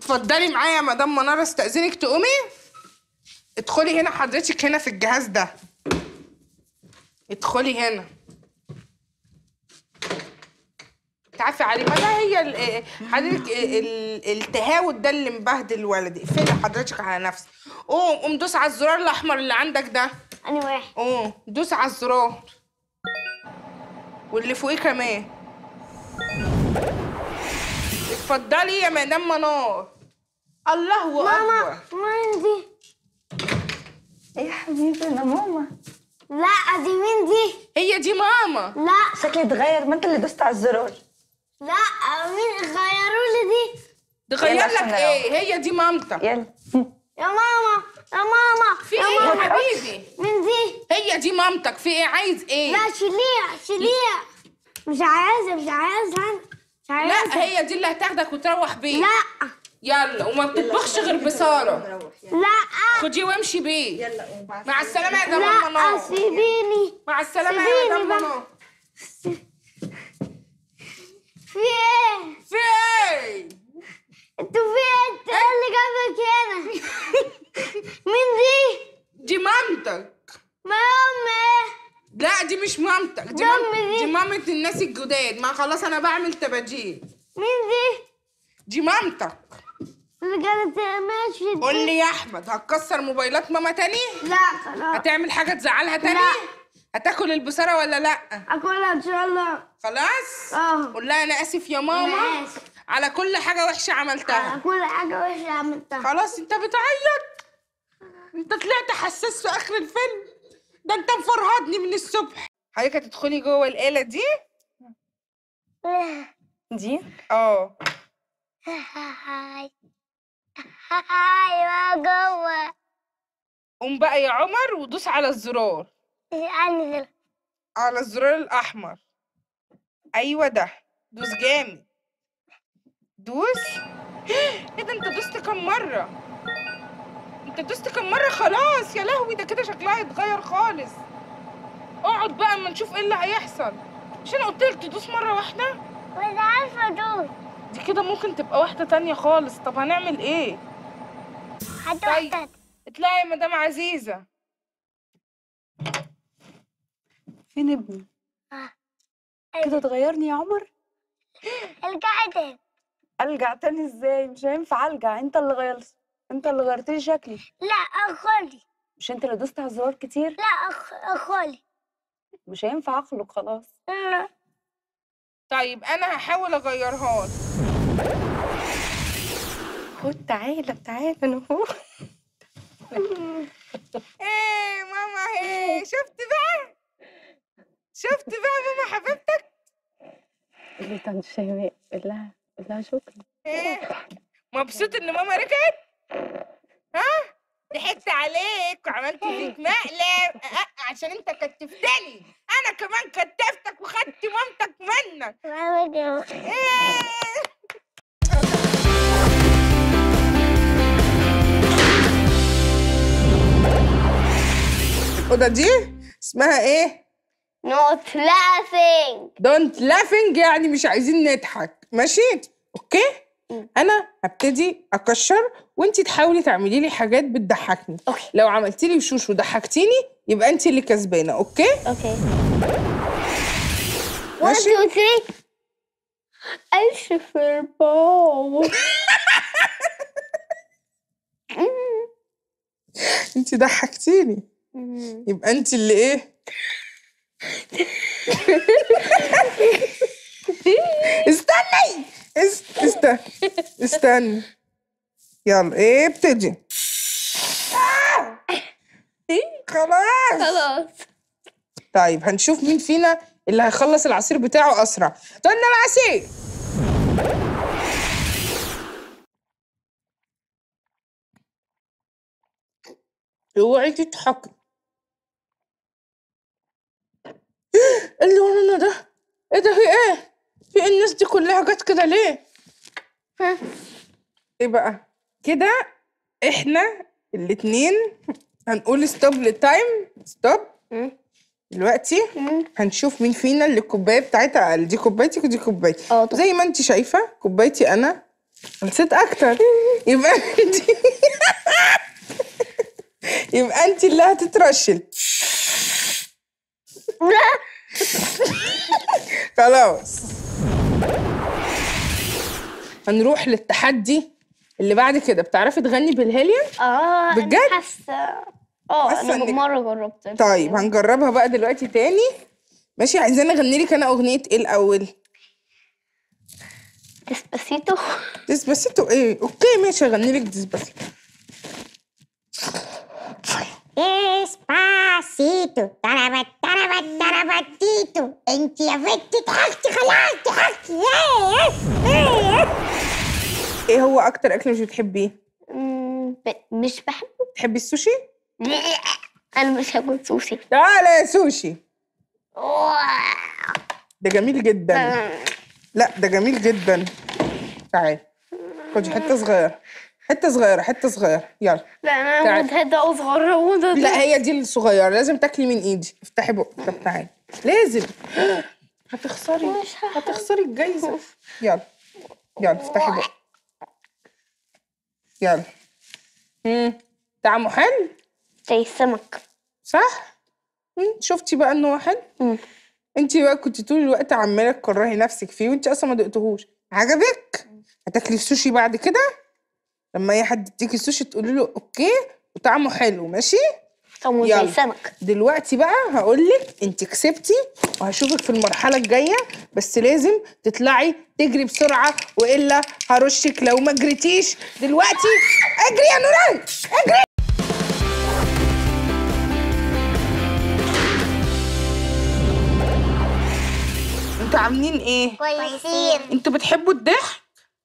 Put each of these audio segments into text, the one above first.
اتفضلي معايا يا مدام منار استاذنك تقومي ادخلي هنا حضرتك هنا في الجهاز ده ادخلي هنا تعافي عليه ما ده هي ال- حضرتك ال- التهاوت ده اللي مبهدل ولدي اقفلي حضرتك على نفسك قوم قوم دوس على الزرار الاحمر اللي عندك ده أنا واحد قوم دوس على الزرار واللي فوقيه كمان اتفضلي يا مدام منار الله ماما اكبر مين دي؟ ايه يا حبيبي انا ماما لا دي مين دي؟ هي دي ماما لا شكلي اتغير ما انت اللي دوست على الزرار لا مين غيروا لي دي؟ تغير يلا لك عشان ايه هي دي مامتك يلا يا ماما يا ماما في يا ايه يا ماما حبيبي مين دي؟ هي دي مامتك في ايه عايز ايه لا شيليها شيليها مش عايزة مش عايزة مش عايزة لا هي دي اللي هتاخدك وتروح بيه لا يلا وما بتطبخش غير بساره لا خديه وامشي بيه مع السلامه يا مدام لا منار سيبيني مع السلامه يا سيبيني مدام بقى. منار في ايه؟ في ايه انتوا في ايه؟ انت إيه اللي جابك هنا؟ مين دي؟ دي مامتك ما امي لا دي مش مامتك دي, دي مام... أمي دي. دي مامة الناس الجداد ما خلاص انا بعمل تباجيل مين دي؟ دي مامتك اللي كانت ماشي دي قول لي يا احمد هتكسر موبايلات ماما تاني لا خلاص هتعمل حاجه تزعلها تاني لا. هتاكل البصاره ولا لا اكلها ان شاء الله خلاص اه قول لها انا اسف يا ماما أنا آسف. على كل حاجه وحشه عملتها كل حاجة وحشة عملتها خلاص انت بتعيط انت طلعت حساس في اخر الفيلم ده انت مفرهدني من الصبح حضرتك هتدخلي جوه الآلة دي دي اه هاي هاي ما جوه قوم بقى يا عمر ودوس على الزرار انزل على الزرار الأحمر أيوة ده دوس جامد دوس ايه ده انت دوست كم مرة انت دوست كم مرة خلاص يا لهوي ده كده شكلها هيتغير خالص اقعد بقى اما نشوف ايه اللي هيحصل مش انا قلت لك تدوس مرة واحدة مش عارفة ادوس دي كده ممكن تبقى واحدة تانية خالص طب هنعمل ايه حد طيب. واحدة اطلعي يا مدام عزيزة فين ابني آه. كده تغيرني يا عمر القاعدة الجع تاني ازاي مش هينفع الجع انت اللي غيرت انت اللي غيرت لي شكلي لا اخولي مش انت اللي دوست على الزرار كتير لا أخ... اخولي مش هينفع اخلق خلاص لا. طيب انا هحاول اغيرها لك خد تعالى تعالى انا هو ايه ماما ايه شفت بقى شفت بقى ماما حبيبتك اللي طنط شيماء قول لها قول لها شكرا ايه مبسوط ان ماما رجعت ها ضحكت عليك وعملت فيك مقلب أه، عشان انت كتفتني انا كمان كتفتك وخدت مامتك منك ما بجوز. ايه الأوضة دي اسمها ايه؟ Not laughing. دونت لافينج يعني مش عايزين نضحك ماشي اوكي انا هبتدي اكشر وانتي تحاولي تعملي لي حاجات بتضحكني أوكي. لو عملتي لي وشوش وضحكتيني يبقى انتي اللي كسبانه اوكي Okay. One, ماشي two, three. أشفر بابا انتي ضحكتيني يبقى انتي اللي ايه استني است... است... استني يلا ايه ابتدي آه! خلاص خلاص طيب هنشوف مين فينا اللي هيخلص العصير بتاعه اسرع طلنا العصير اوعي تضحكي ايه اللي ورانا ده ايه ده في ايه في إيه الناس دي كلها جت كده ليه ها. ايه بقى كده احنا الاتنين هنقول ستوب للتايم ستوب دلوقتي هنشوف مين فينا اللي الكوبايه بتاعتها اقل دي كوبايتي ودي كوبايتي اه طبعا. زي ما انت شايفه كوبايتي انا خلصت اكتر يبقى انت يبقى انت اللي هتترشل خلاص هنروح للتحدي اللي بعد كده بتعرفي تغني بالهيليوم اه بجد؟ انا حاسه اه حاسة انا إنك- مره جربت طيب هنجربها بقى دلوقتي تاني ماشي عايزين اغني لك انا اغنيه ايه الاول ديسباسيتو ديسباسيتو ايه اوكي ماشي اغني لك ديسباسيتو Despacito, tarabat, tarabat, tarabatito. انت يا بنت ضحكتي خلاص ضحكتي ايه هو اكتر اكل مش بتحبيه مم، ب- مش بحبه بتحبي السوشي انا مش هاكل سوشي تعالى يا سوشي ده جميل جدا لا ده جميل جدا تعال خدي حته صغيره حته صغيره حته صغيره يلا لا انا تعال. هاخد هدا اصغر هاخد هدا. لا هي دي الصغيره لازم تاكلي من ايدي افتحي بقك طب تعالي لازم هتخسري مش هحب. هتخسري الجايزه يلا يلا افتحي بقك يلا امم طعمه حلو زي السمك صح مم، شفتي بقى ان هو حلو مم. انت بقى كنت طول الوقت عماله تكرهي نفسك فيه وانت اصلا ما دقتهوش عجبك هتاكلي السوشي بعد كده لما اي حد يديكي السوشي تقولي له اوكي وطعمه حلو ماشي طعمه يلا. زي السمك دلوقتي بقى هقولك انت كسبتي وهشوفك في المرحله الجايه بس لازم تطلعي تجري بسرعه والا هرشك لو ما جريتيش دلوقتي اجري يا نوران اجري انتوا عاملين ايه كويسين انتوا بتحبوا الضحك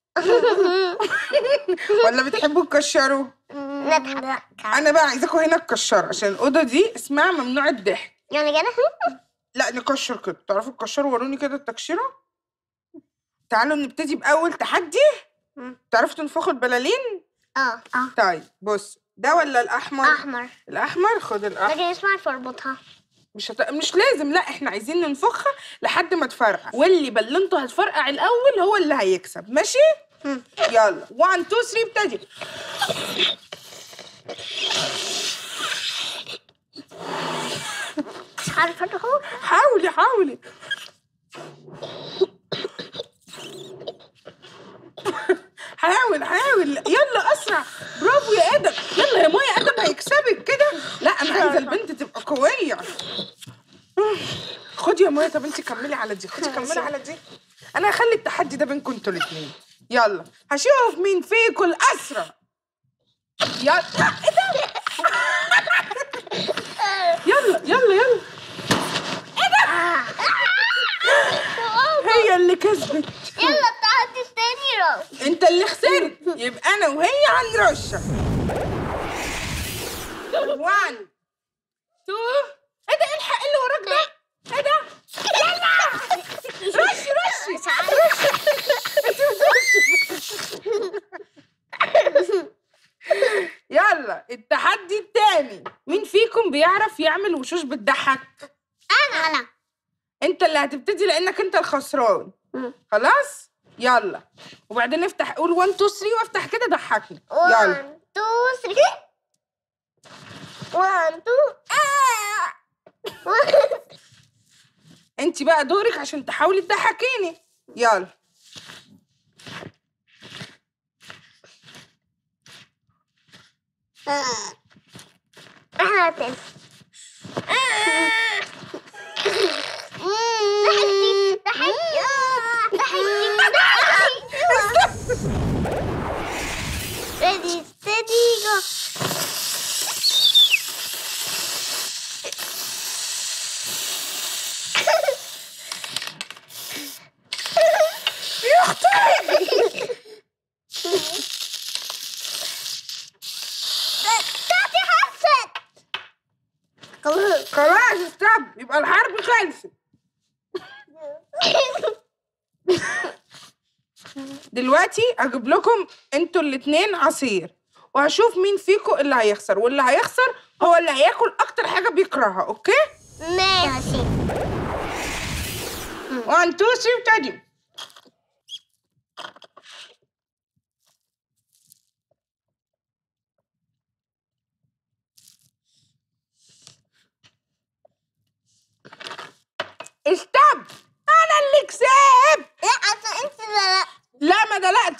ولا بتحبوا تكشروا نضحك انا بقى عايزاكم هنا تكشروا عشان الاوضه دي اسمها ممنوع الضحك يعني كده لا نكشر كده تعرفوا تكشروا وروني كده التكشيره تعالوا نبتدي باول تحدي مم. تعرفوا تنفخوا البلالين اه اه طيب بص ده ولا الاحمر احمر الاحمر خد الاحمر لكن اسمع تربطها مش هت... مش لازم لا احنا عايزين ننفخها لحد ما تفرقع واللي بلنته هتفرقع الاول هو اللي هيكسب ماشي مم. يلا 1 2 3 ابتدي مش عارفه اهو حاولي حاولي حاول حاول يلا اسرع برافو يا ادم يلا يا مايا ادم هيكسبك كده لا انا عايزه البنت تبقى قويه خدي يا مايا طب انت كملي على دي خدي كملي على دي انا هخلي التحدي ده بينكم انتوا الاثنين يلا هشوف مين فيكم الاسرع يلا لا، ايه ده يلا يلا يلا هي اللي كسبت يلا التحدي التاني رو انت اللي خسرت يبقى انا وهي هنرشح 1 2 ايه ده الحق اللي وراك ده ايه ده رشي رشي مش عارفه يلا التحدي التاني مين فيكم بيعرف يعمل وشوش بتضحك انا انا انت اللي هتبتدي لانك انت الخسران مم. خلاص يلا وبعدين افتح قول 1 2 3 وافتح كده ضحكني يلا 1 2 3 1 2 انت بقى دورك عشان تحاولي تضحكيني يلا احنا التاني ضحكتي ضحكتي ضحكتي Ready, steady, go. تاتي حست خلاص خلاص استب يبقى الحرب خلصت دلوقتي اجيب لكم انتوا الاتنين عصير وهشوف مين فيكم اللي هيخسر واللي هيخسر هو اللي هياكل اكتر حاجه بيكرهها اوكي ماشي 1 2 3 ابتدي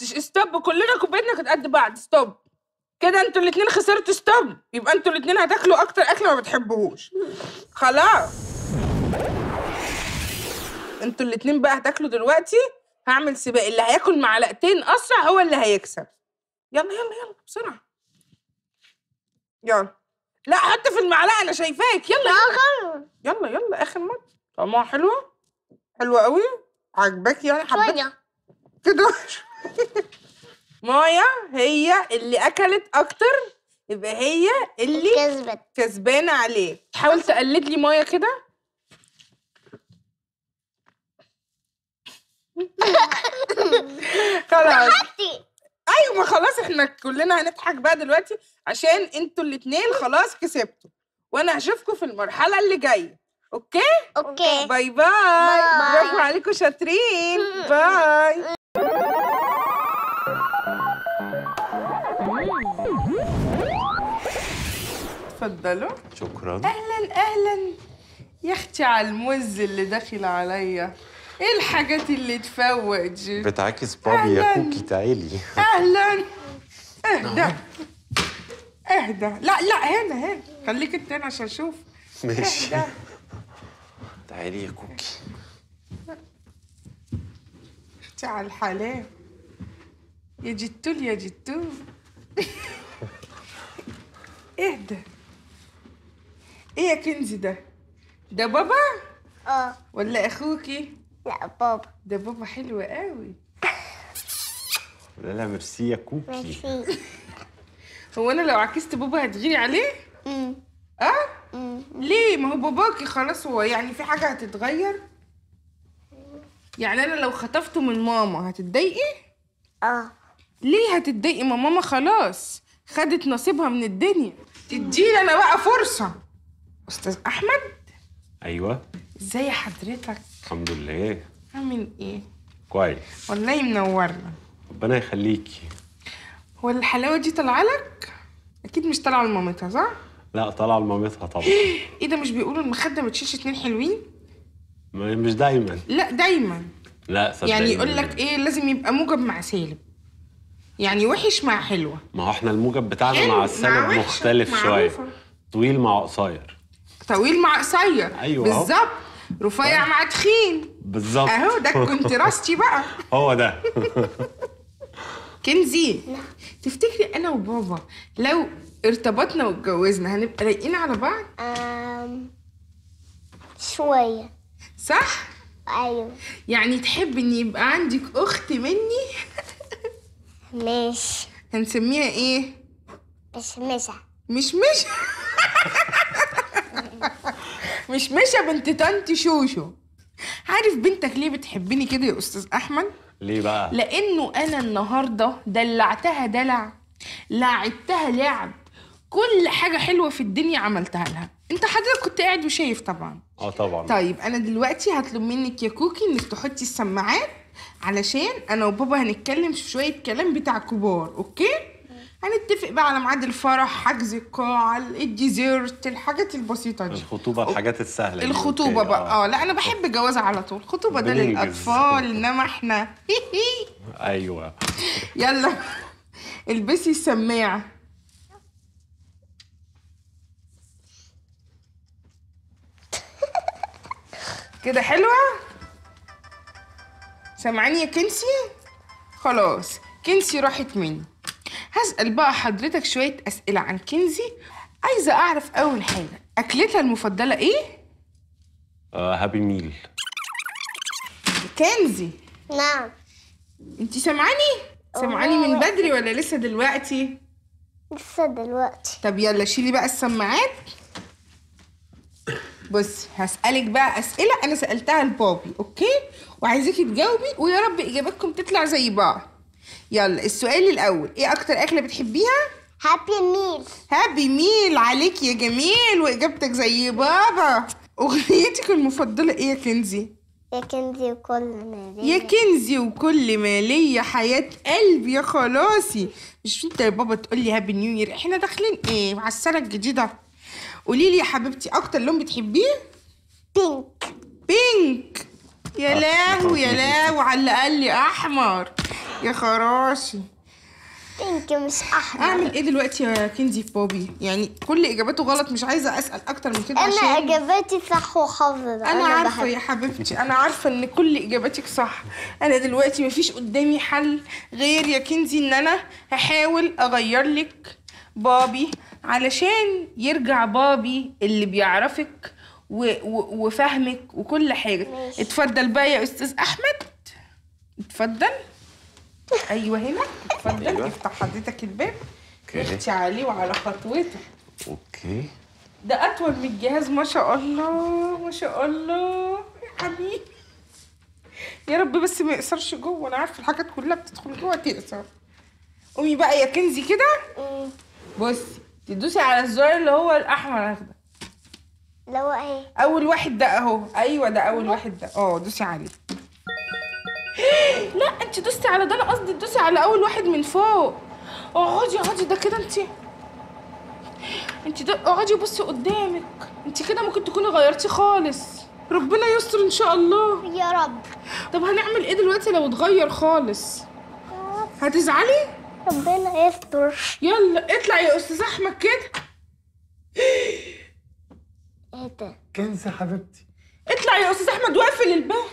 ستوب كلنا كوبايتنا كانت قد بعض ستوب كده انتوا الاتنين خسرتوا ستوب يبقى انتوا الاتنين هتاكلوا اكتر اكل ما بتحبوهوش خلاص انتوا الاتنين بقى هتاكلوا دلوقتي هعمل سباق اللي هياكل معلقتين اسرع هو اللي هيكسب يلا يلا يلا بسرعه يلا لا حط في المعلقه انا شايفاك يلا يلا يلا يلا اخر مره طعمها حلوه حلوه قوي عجباك يعني حبيت شوية كده مايا هي اللي اكلت اكتر يبقى هي اللي كسبت كسبانه عليه حاول تقلد لي مايا كده خلاص ايوه ما خلاص احنا كلنا هنضحك بقى دلوقتي عشان انتوا الاتنين خلاص كسبتوا وانا هشوفكم في المرحله اللي جايه اوكي اوكي باي باي باي. برافو عليكم شاطرين باي اتفضلوا شكرا اهلا اهلا يا اختي على الموز اللي داخل عليا ايه الحاجات اللي تفوق دي بتعكس بابي يا أهلاً. كوكي تعالي اهلا اهدى اهدى لا لا هنا هنا خليك انت هنا عشان اشوف ماشي اهدى تعالي يا كوكي اختي على الحلال يا جتول يا جتول اهدى ايه يا كنزي ده ده بابا اه ولا اخوكي لا بابا ده بابا حلو قوي لا لا ميرسي يا كوكي ميرسي هو انا لو عكست بابا هتغيري عليه أمم، اه أمم. ليه ما هو باباكي خلاص هو يعني في حاجه هتتغير يعني انا لو خطفته من ماما هتتضايقي اه ليه هتتضايقي ما ماما خلاص خدت نصيبها من الدنيا تديني انا بقى فرصه استاذ احمد ايوه ازاي حضرتك الحمد لله عامل ايه كويس والله منورنا ربنا يخليكي هو الحلاوه دي طالعه لك اكيد مش طالعه لمامتها صح لا طالعه لمامتها طبعا ايه ده مش بيقولوا المخده ما تشيلش اتنين حلوين ما- مش دايما لا دايما لا صدقني يعني يقول لك ايه لازم يبقى موجب مع سالب يعني وحش مع حلوه ما هو احنا الموجب بتاعنا حلو، مع مع السالب وحشة، مختلف شويه معروفة. طويل مع قصير طويل مع قصير أيوة أهو. بالظبط رفيع مع تخين بالظبط اهو ده كنت راستي بقى هو ده كنزي تفتكري انا وبابا لو ارتبطنا واتجوزنا هنبقى لايقين على بعض أم... شوية صح أيوة يعني تحب ان يبقى عندك اخت مني مش هنسميها ايه مش مش مش مش مش مشا بنت طنط شوشو عارف بنتك ليه بتحبني كده يا استاذ احمد ليه بقى لانه انا النهارده دلعتها دلع لعبتها لعب كل حاجه حلوه في الدنيا عملتها لها انت حضرتك كنت قاعد وشايف طبعا اه طبعا طيب انا دلوقتي هطلب منك يا كوكي انك تحطي السماعات علشان انا وبابا هنتكلم في شويه كلام بتاع كبار اوكي هنتفق بقى على ميعاد الفرح حجز القاعه الديزرت الحاجات البسيطه دي الخطوبه الحاجات السهله دي. الخطوبه أوكي، بقى اه لا انا بحب الجواز على طول الخطوبه ده بننجز. للاطفال انما احنا ايوه يلا البسي السماعه كده حلوه سامعاني يا كنسي خلاص كنسي راحت مني هسأل بقى حضرتك شوية أسئلة عن كنزي عايزة أعرف أول حاجة أكلتها المفضلة إيه؟ آه هابي ميل كنزي نعم انتي سامعاني؟ سامعاني من بدري ولا لسه دلوقتي؟ لسه دلوقتي طب يلا شيلي بقى السماعات بصي هسألك بقى أسئلة أنا سألتها لبابي أوكي؟ وعايزاكي تجاوبي ويا رب إجاباتكم تطلع زي بعض يلا السؤال الأول إيه أكتر أكلة بتحبيها؟ هابي ميل هابي ميل عليك يا جميل وإجابتك زي بابا أغنيتك المفضلة إيه يا كنزي؟ يا كنزي وكل ما يا كنزي وكل ما ليا حياة قلبي يا خلاصي مش انت يا بابا تقول لي هابي نيو يير احنا داخلين ايه مع السنة الجديدة قولي لي يا حبيبتي اكتر لون بتحبيه بينك بينك يا لاهو يا لاهو على اللي قال لي احمر يا خراشي بينك مش احمر اعمل ايه دلوقتي يا كنزي في بابي يعني كل اجاباته غلط مش عايزه اسال اكتر من كده انا عشان اجاباتي صح وحافظه انا عارفه بحب- يا حبيبتي انا عارفه ان كل اجاباتك صح انا دلوقتي مفيش قدامي حل غير يا كنزي ان انا هحاول اغير لك بابي علشان يرجع بابي اللي بيعرفك و و وفهمك وكل حاجه ماشي. اتفضل بقى يا استاذ احمد اتفضل ايوه هنا اتفضل أيوة. افتح حضرتك الباب أوكي. اختي عليه وعلى خطوته اوكي ده اطول من الجهاز ما شاء الله ما شاء الله يا حبيبي يا رب بس ما يقصرش جوه انا عارفه الحاجات كلها بتدخل جوه تقصر قومي بقى يا كنزي كده مم. بصي تدوسي على الزرار اللي هو الاحمر ده لو ايه اول واحد ده اهو ايوه ده اول واحد ده اه دوسي عليه لا انت دوستي على ده انا قصدي تدوسي على اول واحد من فوق اقعدي اقعدي ده كده انت انت ده اقعدي بصي قدامك انت كده ممكن تكوني غيرتي خالص ربنا يستر ان شاء الله يا رب طب هنعمل ايه دلوقتي لو اتغير خالص هتزعلي ربنا يستر يلا اطلع يا استاذ احمد كده ايه ده كنزة حبيبتي اطلع يا استاذ احمد واقفل الباب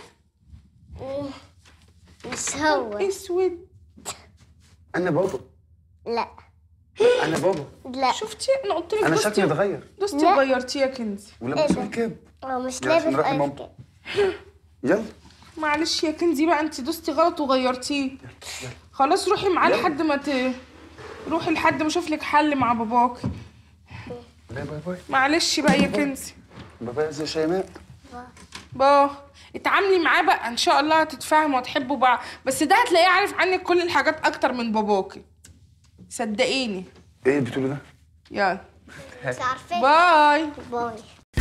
مش هو اسود انا بابا لا انا بابا لا شفتي انا قلت لك انا دوستي- شكلي اتغير دوستي لا. وغيرتيه يا كنزي ولابس إيه ده؟ الكاب هو مش يلا لابس عشان نروح ايس لماما. كريم يلا معلش يا كنزي بقى انت دوستي غلط وغيرتيه خلاص روحي معاه يلا. لحد ما ت... روحي لحد ما اشوف لك حل مع باباك باي باي باي معلش بقى يا كنزي باي باي يا شيماء با اتعاملي معاه بقى ان شاء الله هتتفاهموا وتحبوا بعض بس ده هتلاقيه عارف عنك كل الحاجات اكتر من باباكي صدقيني ايه اللي بتقوله ده؟ يلا مش عارفه باي باي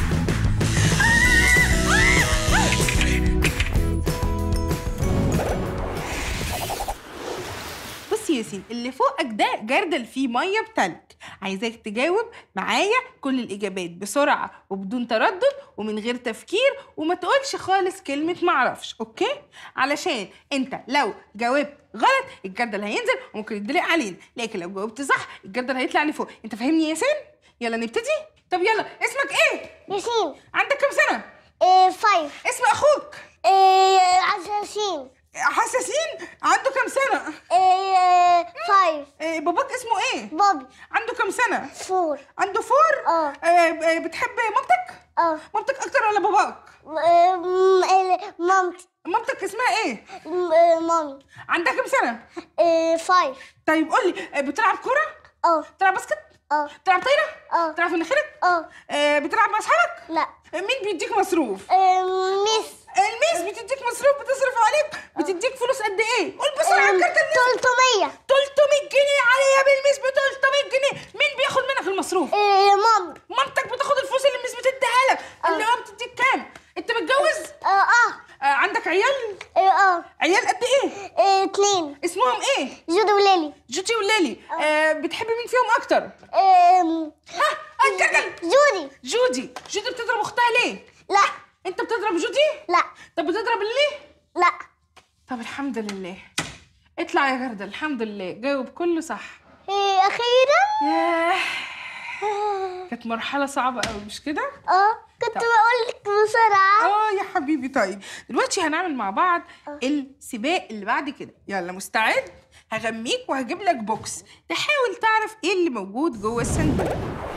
بص يا ياسين اللي فوقك ده جردل فيه ميه بتلج عايزاك تجاوب معايا كل الاجابات بسرعه وبدون تردد ومن غير تفكير وما تقولش خالص كلمه معرفش اوكي علشان انت لو جاوبت غلط الجردل هينزل وممكن يدلق علينا لكن لو جاوبت صح الجردل هيطلع لفوق انت فاهمني يا ياسين يلا نبتدي طب يلا اسمك ايه ياسين عندك كام سنه إيه فايف اسم اخوك إيه عشاشين حساسين عنده كام سنه إيه فايف إيه باباك اسمه ايه بابي عنده كام سنه فور عنده فور اه. آه، آه، بتحب مامتك اه مامتك اكتر ولا باباك إيه، م- إيه، مامتي مامتك اسمها ايه م- إيه، مامي عندها كام سنه إيه فايف طيب قول لي آه، بتلعب كوره اه بتلعب باسكت اه بتلعب طايره اه بتلعب في مناخيرك اه آه، بتلعب مع اصحابك لا آه، مين بيديك مصروف إيه، ميس الميس بتديك مصروف بتصرف عليك بتديك فلوس قد ايه قول بسرعه إيه، الكارت الميس 300 300 جنيه عليا بالميس ب 300 جنيه مين بياخد منك المصروف إيه مامي مامتك بتاخد الفلوس اللي الميس بتديها لك اللي هو بتديك كام انت متجوز اه اه آه، عندك عيال إيه، اه عيال قد ايه إيه، اتنين اسمهم ايه جودي وليلي جوتي وليلي آه بتحب مين فيهم اكتر إيه، ها الجدل جودي جودي جودي بتضرب اختها ليه لا انت بتضرب جودي لا طب بتضرب ليه لا طب الحمد لله اطلع يا جردل الحمد لله جاوب كله صح إيه، اخيرا ياه كانت مرحله صعبه قوي مش كده اه كنت بقول لك بسرعه اه يا حبيبي طيب دلوقتي هنعمل مع بعض السباق اللي بعد كده يلا مستعد هغميك وهجيب لك بوكس تحاول تعرف ايه اللي موجود جوه الصندوق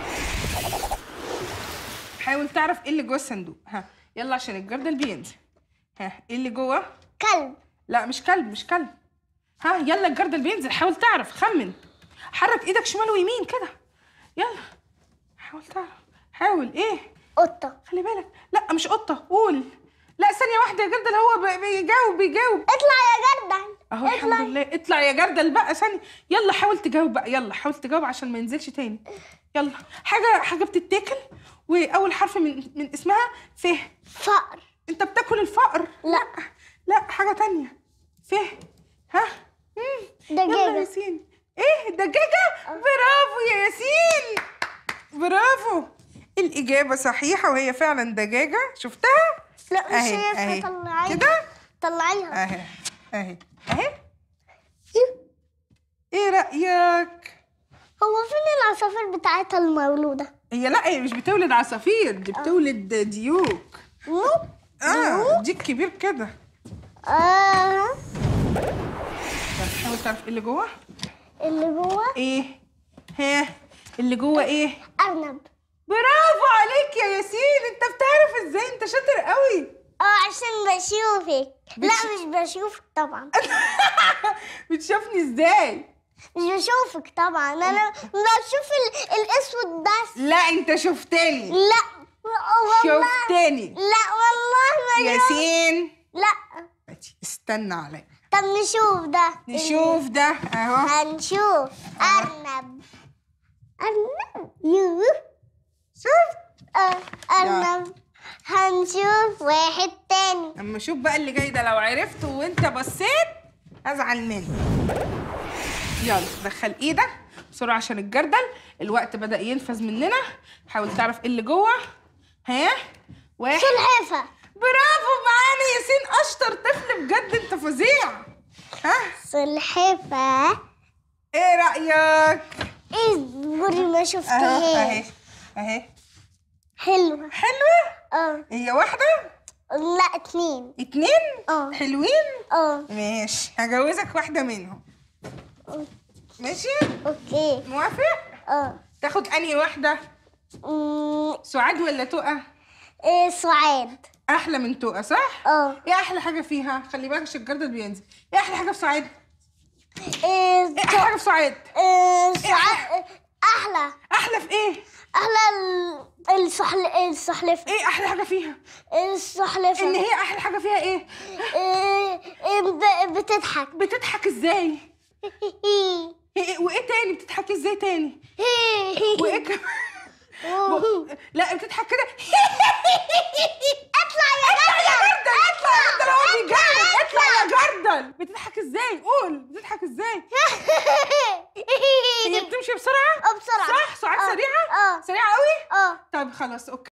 حاول تعرف ايه اللي جوه الصندوق ها يلا عشان الجردل بينزل ها ايه اللي جوه كلب لا مش كلب مش كلب ها يلا الجردل بينزل حاول تعرف خمن حرك ايدك شمال ويمين كده يلا حاول تعرف حاول ايه قطه خلي بالك لا مش قطه قول لا ثانيه واحده يا جردل هو بي- بيجاوب بيجاوب اطلع يا جردل اهو الحمد لله اطلع يا جردل بقى ثانيه يلا حاول تجاوب بقى يلا حاول تجاوب عشان ما ينزلش تاني يلا حاجه حاجه بتتاكل واول حرف من من اسمها ف فقر انت بتاكل الفقر لا لا حاجه تانية ف ها مم. يلا يا دجاجه ياسين ايه دجاجه برافو يا ياسين برافو الإجابة صحيحة وهي فعلا دجاجة شفتها؟ لا مش أهي، شايفها أهي. طلعيها كده؟ طلعيها اهي اهي اهي ايه رايك هو فين العصافير بتاعتها المولودة؟ هي لا هي مش بتولد عصافير دي بتولد ديوك اه ديك كبير كده آه طب حاول تعرف ايه اللي جوه اللي جوه ايه ها اللي جوه ايه أرنب برافو عليك يا ياسين انت بتعرف ازاي انت شاطر قوي اه عشان بشوفك لا مش بشوفك طبعا بتشوفني ازاي مش بشوفك طبعا انا بشوف ال- الاسود بس لا انت شفتني لا والله شفتني لا والله ما شوف- ياسين لا استنى عليا طب نشوف ده نشوف ده اهو هنشوف أرنب أرنب يوه شوف آه، أرنب هنشوف واحد تاني اما شوف بقى اللي جاي ده لو عرفته وانت بصيت ازعل منك يلا دخل ايدك بسرعه عشان الجردل الوقت بدا ينفذ مننا حاول تعرف ايه اللي جوه ها واحد سلحفة برافو معانا ياسين اشطر طفل بجد انت فظيع ها سلحفة ايه رايك ايه بري ما اهو اهي شفتهاش اهي حلوة حلوه اه هي واحده لا اتنين اتنين اه حلوين اه ماشي هجوزك واحده منهم ماشي اوكي موافق اه تاخد انهي واحده أمم، سعاد ولا تقى ايه سعاد احلى من تقى صح اه ايه احلى حاجه فيها خلي بالك عشان الجردل بينزل ايه احلى حاجه في سعاد ايه ايه احلى حاجه في سعاد إيه سعاد احلى احلى في ايه احلى ال- السحل السحلفة ايه احلى حاجه فيها السحلفة ان هي احلى حاجه فيها ايه إيه إيه ب- بتضحك بتضحك ازاي إيه إيه وايه تاني بتضحك ازاي تاني وايه كمان لا بتضحك كده اطلع يا جردل اطلع انت لو هو بيجرد اطلع يا جردل بتضحك ازاي قول بتضحك ازاي هي بتمشي بسرعه اه بسرعة صح سرعه آه، سريعه اه سريعه قوي اه طيب خلاص اوكي